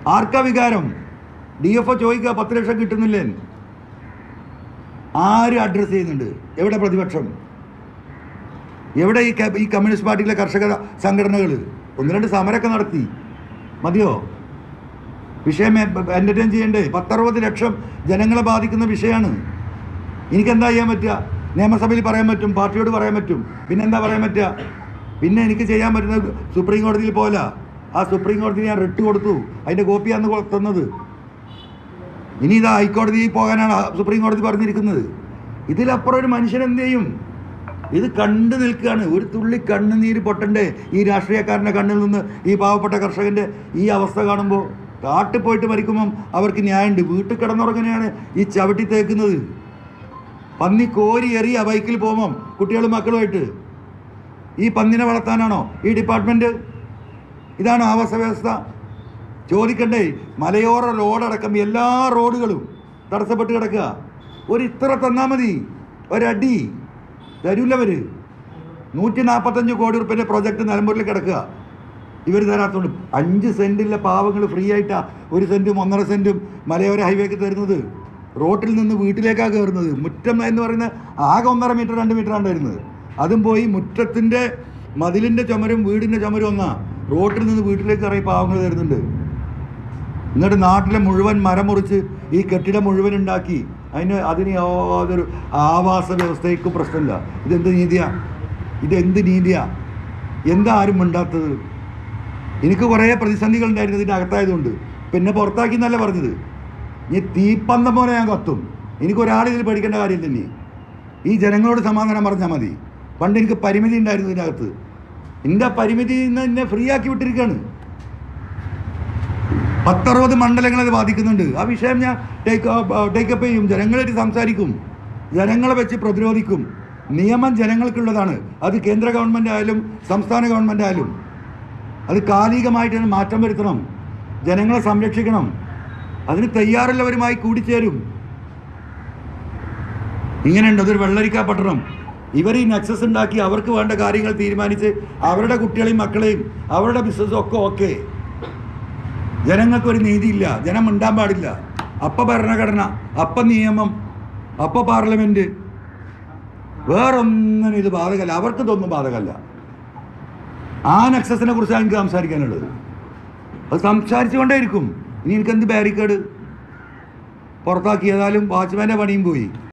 ആർക്കാ വികാരം D F O ചോദിക്കുക പത്ത് ലക്ഷം കിട്ടുന്നില്ലേ ആര് അഡ്രസ്സ് ചെയ്യുന്നുണ്ട് എവിടെ പ്രതിപക്ഷം എവിടെ ഈ ക- ഈ കമ്മ്യൂണിസ്റ്റ് പാർട്ടിയിലെ കർഷക സംഘടനകൾ ഒന്ന് രണ്ട് സമരമൊക്കെ നടത്തി മതിയോ വിഷയം എൻ്റർടൈൻ ചെയ്യണ്ടേ പത്തറുപത് ലക്ഷം ജനങ്ങളെ ബാധിക്കുന്ന വിഷയമാണ് എനിക്കെന്താ ചെയ്യാൻ പറ്റുക നിയമസഭയിൽ പറയാൻ പറ്റും പാർട്ടിയോട് പറയാൻ പറ്റും പിന്നെ എന്താ പറയാൻ പറ്റുക പിന്നെ എനിക്ക് ചെയ്യാൻ പറ്റുന്നത് സുപ്രീം കോടതിയിൽ പോല ആ സുപ്രീം കോടതിയിൽ ഞാൻ റിട്ട് കൊടുത്തു അതിൻ്റെ കോപ്പിയാണ് കൊ- തന്നത് ഇനി ഇതാ ഹൈക്കോടതിയിൽ പോകാനാണ് ആ സുപ്രീം കോടതി പറഞ്ഞിരിക്കുന്നത് ഇതിലപ്പുറം ഒരു മനുഷ്യൻ എന്ത് ചെയ്യും ഇത് കണ്ടു നിൽക്കുകയാണ് ഒരു തുള്ളി കണ്ണുനീര് പൊട്ടണ്ടേ ഈ രാഷ്ട്രീയക്കാരൻ്റെ കണ്ണിൽ നിന്ന് ഈ പാവപ്പെട്ട കർഷകൻ്റെ ഈ അവസ്ഥ കാണുമ്പോൾ കാട്ടിൽ പോയിട്ട് മരിക്കുമ്പം അവർക്ക് ന്യായമുണ്ട് വീട്ടിൽ കിടന്നുറങ്ങനെയാണ് ഈ ചവിട്ടി തേക്കുന്നത് പന്നി കോരി എറിയ ബൈക്കിൽ പോകുമ്പം കുട്ടികളും മക്കളുമായിട്ട് ഈ പന്നിനെ വളർത്താനാണോ ഈ ഡിപ്പാർട്ട്മെൻറ്റ് ഇതാണ് ആവാസ വ്യവസ്ഥ ചോദിക്കണ്ടേ മലയോര റോഡടക്കം എല്ലാ റോഡുകളും തടസ്സപ്പെട്ട് കിടക്കുക ഒരു ഇത്ര തന്നാൽ മതി ഒരടി തരൂല്ലവർ നൂറ്റി നാൽപ്പത്തഞ്ച് കോടി റുപ്യൻ്റെ പ്രൊജക്റ്റ് നിലമ്പൂരിൽ കിടക്കുക ഇവർ തരാത്തോണ്ട് അഞ്ച് സെൻറ്റിലെ പാവങ്ങൾ ഫ്രീ ആയിട്ടാ ഒരു സെൻറ്റും ഒന്നര സെൻറ്റും മലയോര ഹൈവേക്ക് തരുന്നത് റോട്ടിൽ നിന്ന് വീട്ടിലേക്കാണ് കയറുന്നത് മുറ്റം എന്ന് പറയുന്ന ആകെ ഒന്നര മീറ്റർ രണ്ട് മീറ്ററാണ് തരുന്നത് അതും പോയി മുറ്റത്തിൻ്റെ മതിലിൻ്റെ ചുമരും വീടിൻ്റെ ചുമരും ഒന്നാ റോട്ടിൽ നിന്ന് വീട്ടിലേക്ക് ഇറങ്ങി പാവങ്ങൾ തരുന്നുണ്ട് എന്നിട്ട് നാട്ടിലെ മുഴുവൻ മരം മുറിച്ച് ഈ കെട്ടിടം മുഴുവൻ ഉണ്ടാക്കി അതിന് അതിന് യാതൊരു ആവാസ വ്യവസ്ഥയ്ക്കും പ്രശ്നമില്ല ഇതെന്ത് നീതിയാ ഇതെന്ത് നീതിയാ എന്താ ആരും മിണ്ടാത്തത് എനിക്ക് കുറേ പ്രതിസന്ധികൾ ഉണ്ടായിരുന്നു ഇതിൻ്റെ അകത്തായതുകൊണ്ട് പിന്നെ പുറത്താക്കി എന്നല്ല പറഞ്ഞത് ഇനി തീപ്പന്തം പോലെ ഞാൻ കത്തും എനിക്ക് ഒരാൾ ഇതിൽ പേടിക്കേണ്ട കാര്യമില്ല ഇനി ഈ ജനങ്ങളോട് സമാധാനം പറഞ്ഞാൽ മതി പണ്ട് എനിക്ക് പരിമിതി ഉണ്ടായിരുന്നു ഇതിനകത്ത് എൻ്റെ പരിമിതി ഇന്ന് എന്നെ ഫ്രീ ആക്കി വിട്ടിരിക്കുകയാണ് പത്തറുപത് മണ്ഡലങ്ങൾ അത് ബാധിക്കുന്നുണ്ട് ആ വിഷയം ഞാൻ ടേക്ക് ടേക്കപ്പ് ചെയ്യും ജനങ്ങളായിട്ട് സംസാരിക്കും ജനങ്ങളെ വെച്ച് പ്രതിരോധിക്കും നിയമം ജനങ്ങൾക്കുള്ളതാണ് അത് കേന്ദ്ര ഗവൺമെൻറ് ആയാലും സംസ്ഥാന ഗവൺമെൻറ് ആയാലും അത് കാലികമായിട്ട് തന്നെ മാറ്റം വരുത്തണം ജനങ്ങളെ സംരക്ഷിക്കണം അതിന് തയ്യാറുള്ളവരുമായി കൂടിച്ചേരും ഇങ്ങനെയുണ്ട് അതൊരു വെള്ളരിക്ക പട്ടണം ഇവർ ഈ നെക്സസ് ഉണ്ടാക്കി അവർക്ക് വേണ്ട കാര്യങ്ങൾ തീരുമാനിച്ച് അവരുടെ കുട്ടികളെയും മക്കളെയും അവരുടെ ബിസിനസ്സും ഒക്കെ ഓക്കെ ജനങ്ങൾക്കൊരു നീതിയില്ല ജനം മിണ്ടാൻ പാടില്ല അപ്പ ഭരണഘടന അപ്പ നിയമം അപ്പ പാർലമെന്റ് വേറൊന്നിനും ഇത് ബാധകമല്ല അവർക്ക് ഇതൊന്നും ബാധകമല്ല ആ നെക്സസിനെ കുറിച്ചാണ് എനിക്ക് സംസാരിക്കാനുള്ളത് അത് സംസാരിച്ചുകൊണ്ടേയിരിക്കും ഇനി എനിക്കെന്ത് ബാരിക്കേഡ് പുറത്താക്കി ഏതായാലും വാച്ച്മാൻ്റെ പണിയും പോയി